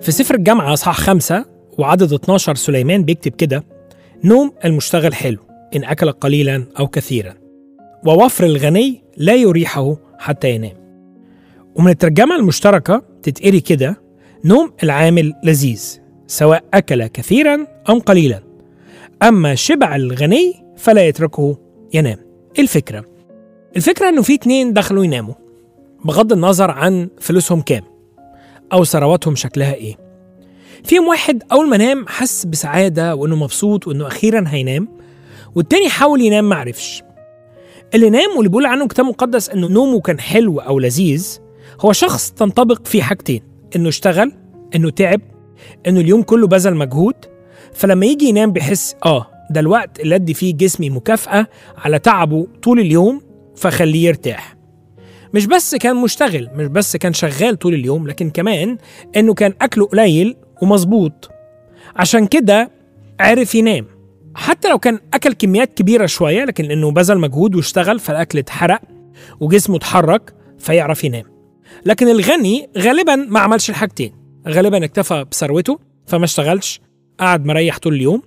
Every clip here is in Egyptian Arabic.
في سفر الجامعة أصحاح خمسة وعدد 12 سليمان بيكتب كده نوم المشتغل حلو إن أكل قليلا أو كثيرا ووفر الغني لا يريحه حتى ينام ومن الترجمة المشتركة تتقري كده نوم العامل لذيذ سواء أكل كثيرا أو قليلا أما شبع الغني فلا يتركه ينام إيه الفكرة؟ الفكرة إنه في اتنين دخلوا يناموا بغض النظر عن فلوسهم كام أو ثرواتهم شكلها إيه فيهم واحد أول ما نام حس بسعادة وإنه مبسوط وإنه أخيرا هينام والتاني حاول ينام معرفش اللي نام واللي بيقول عنه كتاب مقدس إنه نومه كان حلو أو لذيذ هو شخص تنطبق فيه حاجتين إنه اشتغل إنه تعب إنه اليوم كله بذل مجهود فلما يجي ينام بيحس آه ده الوقت اللي أدي فيه جسمي مكافأة على تعبه طول اليوم فخليه يرتاح مش بس كان مشتغل مش بس كان شغال طول اليوم لكن كمان انه كان اكله قليل ومظبوط عشان كده عرف ينام حتى لو كان اكل كميات كبيره شويه لكن لانه بذل مجهود واشتغل فالاكل اتحرق وجسمه اتحرك فيعرف ينام لكن الغني غالبا ما عملش الحاجتين غالبا اكتفى بثروته فما اشتغلش قعد مريح طول اليوم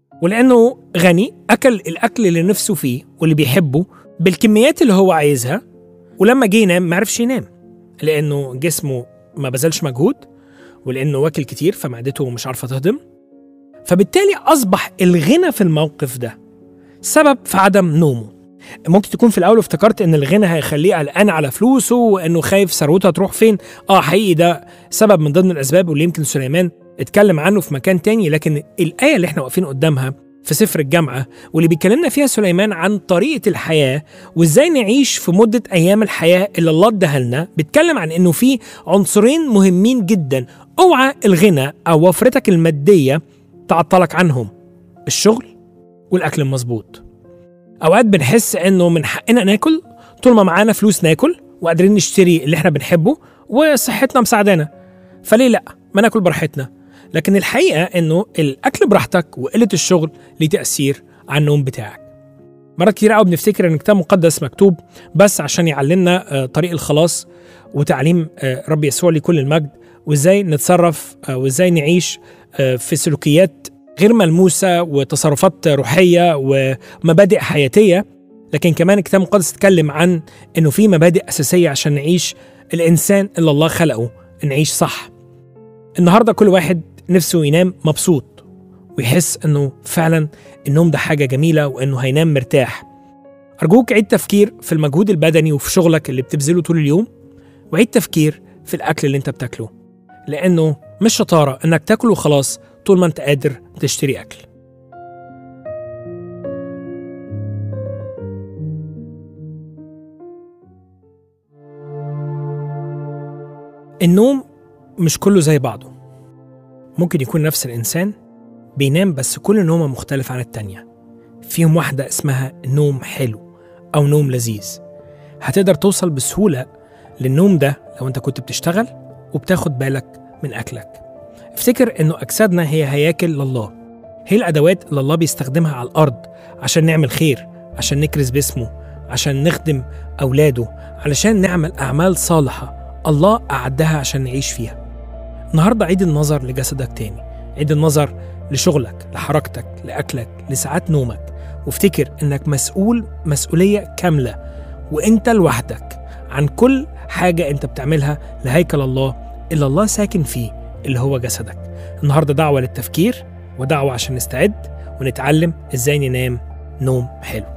ولانه غني اكل الاكل اللي نفسه فيه واللي بيحبه بالكميات اللي هو عايزها ولما جه ينام ما عرفش ينام لانه جسمه ما بذلش مجهود ولانه واكل كتير فمعدته مش عارفه تهضم فبالتالي اصبح الغنى في الموقف ده سبب في عدم نومه ممكن تكون في الاول افتكرت ان الغنى هيخليه قلقان على فلوسه وانه خايف ثروته هتروح فين اه حقيقي ده سبب من ضمن الاسباب واللي يمكن سليمان اتكلم عنه في مكان تاني لكن الايه اللي احنا واقفين قدامها في سفر الجامعة واللي بيكلمنا فيها سليمان عن طريقة الحياة وازاي نعيش في مدة أيام الحياة اللي الله اداها لنا بيتكلم عن إنه في عنصرين مهمين جدا اوعى الغنى أو وفرتك المادية تعطلك عنهم الشغل والأكل المظبوط أوقات بنحس إنه من حقنا ناكل طول ما معانا فلوس ناكل وقادرين نشتري اللي احنا بنحبه وصحتنا مساعدانا فليه لأ ما ناكل براحتنا لكن الحقيقة إنه الأكل براحتك وقلة الشغل ليه تأثير على النوم بتاعك. مرات كتير قوي بنفتكر إن الكتاب المقدس مكتوب بس عشان يعلمنا طريق الخلاص وتعليم رب يسوع لكل المجد وإزاي نتصرف وإزاي نعيش في سلوكيات غير ملموسة وتصرفات روحية ومبادئ حياتية لكن كمان الكتاب المقدس اتكلم عن إنه في مبادئ أساسية عشان نعيش الإنسان اللي الله خلقه نعيش صح. النهارده كل واحد نفسه ينام مبسوط ويحس انه فعلا النوم ده حاجه جميله وانه هينام مرتاح ارجوك عيد تفكير في المجهود البدني وفي شغلك اللي بتبذله طول اليوم وعيد تفكير في الاكل اللي انت بتاكله لانه مش شطاره انك تاكل وخلاص طول ما انت قادر تشتري اكل النوم مش كله زي بعضه ممكن يكون نفس الإنسان بينام بس كل نومة مختلف عن التانية فيهم واحدة اسمها نوم حلو أو نوم لذيذ هتقدر توصل بسهولة للنوم ده لو أنت كنت بتشتغل وبتاخد بالك من أكلك افتكر إنه أجسادنا هي هياكل لله هي الأدوات اللي الله بيستخدمها على الأرض عشان نعمل خير عشان نكرز باسمه عشان نخدم أولاده علشان نعمل أعمال صالحة الله أعدها عشان نعيش فيها النهاردة عيد النظر لجسدك تاني عيد النظر لشغلك لحركتك لأكلك لساعات نومك وافتكر إنك مسؤول مسؤولية كاملة وإنت لوحدك عن كل حاجة أنت بتعملها لهيكل الله اللي الله ساكن فيه اللي هو جسدك النهاردة دعوة للتفكير ودعوة عشان نستعد ونتعلم إزاي ننام نوم حلو